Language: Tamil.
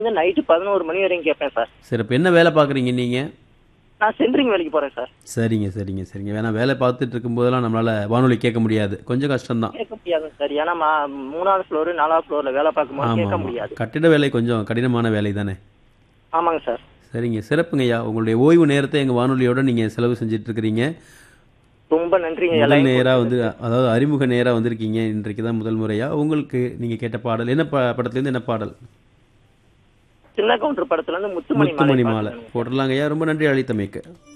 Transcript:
வந்து நைட்டு பதினோரு மணி வரைக்கும் கேட்பேன் சார் சரி இப்போ என்ன வேலை பார்க்குறீங்க நீங்கள் நான் சென்ட்ரிங் வேலைக்கு போகிறேன் சார் சரிங்க சரிங்க சரிங்க வேணா வேலை பார்த்துட்டு இருக்கும்போதெல்லாம் நம்மளால் வானொலி கேட்க முடியாது கொஞ்சம் கஷ்டம்தான் கேட்க முடியாது சார் ஏன்னா மா மூணாவது ஃப்ளோரு நாலாவது ஃப்ளோரில் வேலை பார்க்கும்போது ஆமாம் கேட்க ஆமாம் முடியாது கட்டிட வேலை கொஞ்சம் கடினமான வேலை தானே ஆமாங்க சார் சரிங்க சிறப்புங்கய்யா உங்களுடைய ஓய்வு நேரத்தை எங்கள் வானொலியோட நீங்கள் செலவு செஞ்சுட்டு இருக்கிறீங்க ரொம்ப நன்றிங்க முதல் எல்லாரும் நேராக வந்து அதாவது அறிமுக நேராக வந்திருக்கீங்க இன்றைக்கு தான் முதல் முறையாக உங்களுக்கு நீங்கள் கேட்ட பாடல் என்ன ப படத்துலேருந்து என்ன பாடல் சின்ன கவுண்டர் படத்துல இருந்து முத்துமணி முத்துமணி மாலை மாலை பாட்டு. போட்டுடலாங்கய்யா ரொம்ப நன்றி அழைத்தமைக்கு